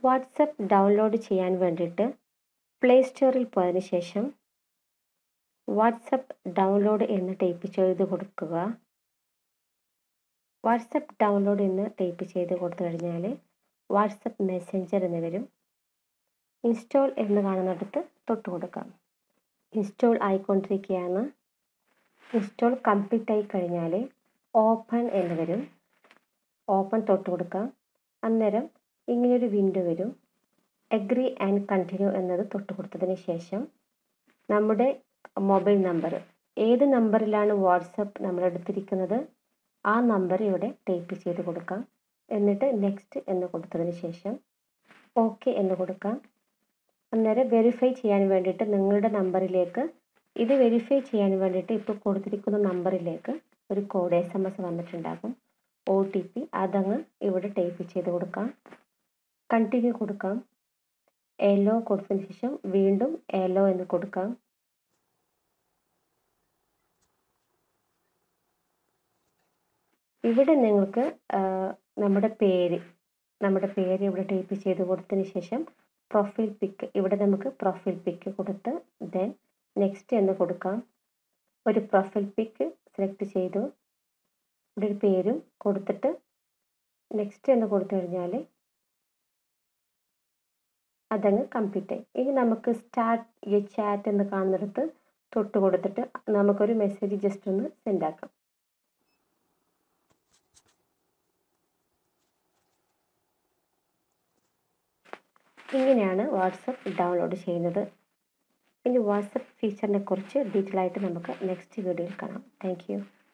WhatsApp download ചെയ്യാൻ വേണ്ടിയിട്ട് play സ്റ്റോറിൽ പോയതിന് ശേഷം വാട്സപ്പ് ഡൗൺലോഡ് എന്ന് ടൈപ്പ് ചെയ്ത് കൊടുക്കുക വാട്സപ്പ് ഡൗൺലോഡ് എന്ന് ടൈപ്പ് ചെയ്ത് കൊടുത്തു കഴിഞ്ഞാൽ വാട്സപ്പ് മെസ്സഞ്ചർ എന്ന് വരും ഇൻസ്റ്റോൾ എന്ന് കാണുന്നിടത്ത് തൊട്ട് കൊടുക്കാം ഇൻസ്റ്റോൾ ആയിക്കൊണ്ടിരിക്കുകയാണ് ഇൻസ്റ്റോൾ കംപ്ലീറ്റ് ആയി കഴിഞ്ഞാൽ ഓപ്പൺ എന്ന് വരും ഓപ്പൺ തൊട്ട് കൊടുക്കാം അന്നേരം ഇങ്ങനെയൊരു വിൻഡോ വരും എഗ്രി ആൻഡ് കണ്ടിന്യൂ എന്നത് തൊട്ട് കൊടുത്തതിന് ശേഷം നമ്മുടെ മൊബൈൽ നമ്പർ ഏത് നമ്പറിലാണ് വാട്സപ്പ് നമ്മൾ എടുത്തിരിക്കുന്നത് ആ നമ്പർ ഇവിടെ ടൈപ്പ് ചെയ്ത് കൊടുക്കാം എന്നിട്ട് നെക്സ്റ്റ് എന്ന് കൊടുത്തതിന് ശേഷം ഓക്കെ എന്ന് കൊടുക്കാം അന്നേരം വെരിഫൈ ചെയ്യാൻ വേണ്ടിയിട്ട് നിങ്ങളുടെ നമ്പറിലേക്ക് ഇത് വെരിഫൈ ചെയ്യാൻ വേണ്ടിയിട്ട് ഇപ്പോൾ കൊടുത്തിരിക്കുന്ന നമ്പറിലേക്ക് ഒരു കോഡ് എസ് എം എസ് വന്നിട്ടുണ്ടാകും ഒ ടി പി അതങ്ങ് ഇവിടെ ടൈപ്പ് ചെയ്ത് കൊടുക്കാം കണ്ടിന്യൂ കൊടുക്കാം എലോ കൊടുത്തതിന് ശേഷം വീണ്ടും എലോ എന്ന് കൊടുക്കാം ഇവിടെ നിങ്ങൾക്ക് നമ്മുടെ പേര് നമ്മുടെ പേര് ഇവിടെ ടൈപ്പ് ചെയ്ത് കൊടുത്തതിന് ശേഷം പ്രൊഫൈൽ പിക്ക് ഇവിടെ നമുക്ക് പ്രൊഫൈൽ പിക്ക് കൊടുത്ത് ദെൻ നെക്സ്റ്റ് എന്ന് കൊടുക്കാം ഒരു പ്രൊഫൈൽ പിക്ക് സെലക്ട് ചെയ്തു ഇവിടെ ഒരു പേരും കൊടുത്തിട്ട് നെക്സ്റ്റ് എന്ന് കൊടുത്തു കഴിഞ്ഞാൽ അതങ്ങ് കംപ്ലീറ്റ് ആയി ഇനി നമുക്ക് സ്റ്റാർട്ട് ഈ ചാറ്റ് എന്ന് കാണുന്നിടത്ത് തൊട്ട് കൊടുത്തിട്ട് നമുക്കൊരു മെസ്സേജ് ജസ്റ്റ് ഒന്ന് സെൻഡ് ആക്കാം ഇങ്ങനെയാണ് വാട്സപ്പ് ഡൗൺലോഡ് ചെയ്യുന്നത് ഇനി വാട്സപ്പ് ഫീച്ചറിനെ കുറിച്ച് ഡീറ്റെയിൽ ആയിട്ട് നമുക്ക് നെക്സ്റ്റ് വീഡിയോയിൽ കാണാം താങ്ക്